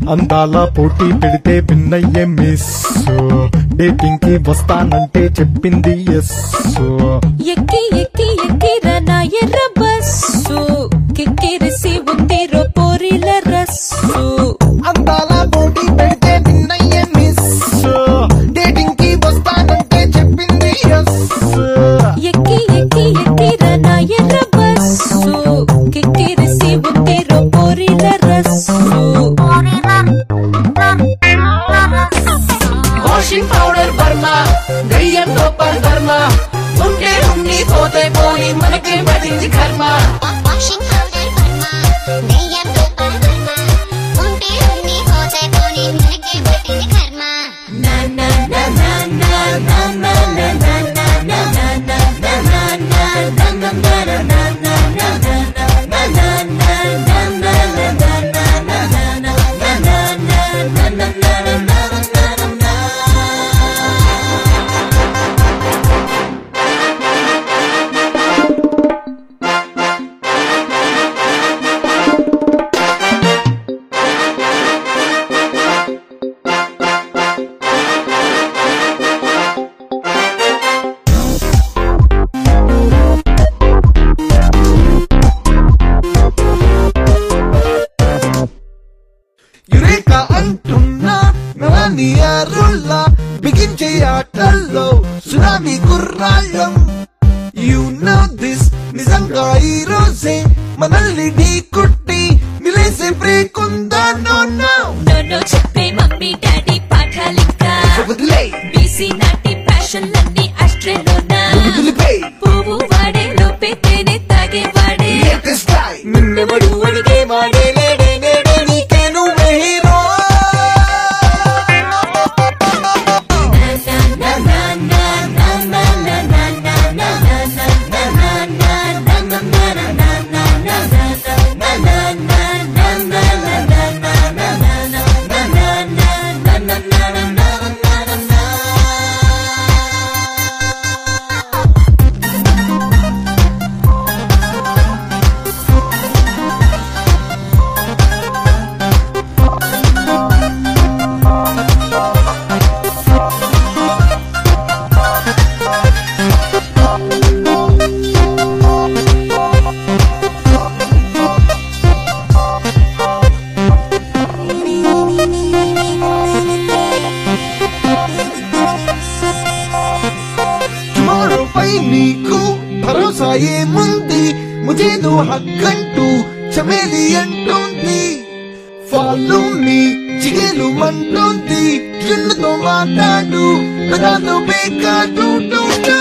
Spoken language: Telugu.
అందాల పోటీ పెడితే విన్నయ్యే మిస్ డేటింగ్ కి వస్తానంటే చెప్పింది ఎస్ ఎక్కి ఎక్కి ఎక్కిర నా ఎర్ర బస్సు కిక్కిరిసి ఉంది రో పోరిల రస్సు అందాల పోటీ పెడితే విన్నయ్యే మిస్ డేటింగ్ కి వస్తానంటే చెప్పింది ఎస్ ఎక్కి ఎక్కి ఎక్కిర నా ఎర్ర బస్సు కిక్కిరిసి ఉంది రో పోరిల రస్సు వాషింగ్ పౌడర్ వర్మ దయ్యం గోపాల్ వర్మ ఉంటే ఉండి పోతే పోని మనకే పడింది కర్మ వాషింగ్ పౌడర్ వర్మ దెయ్యం గోపాల్ వర్మ ఉంటే ఉన్ని పోతే పోని మనకే పట్టింది కర్మ నా నా నా నా నా నా నా నా నా నా నా నా నా నా నా నా నా నా నా యురేక అంటున్నా నవాని ఆరుల్లా బిగించే ఆటల్లో సునామీ గుర్రాళ్ళం యు నో దిస్ నిజంగా ఈ రోజే మనల్ని ఢీ కొట్టి నిలేసే బ్రేక్ ఉందా నో నో నన్ను చెప్పే మమ్మీ డాడీ పాఠాలింకా వదిలే బీసీ నాటి ఫ్యాషన్లన్నీ అస్ట్రేలోనా వదిలిపే పువ్వు వాడే లోపే తేనె తాగేవాడే లేటెస్ట్ స్టైల్ నిన్నెవడు అడిగే వాడే లేడే నేడే నీకే నువ్వే హీరో టుమారో పై నీకు భరోసా ఏముంది ముజేదో హక్కంటూ చమేలి అంటోంది ఫాలో మీ చిగేలు మంటోంది జున్నుతో మాట్లాడు పెదాలు బేకాడు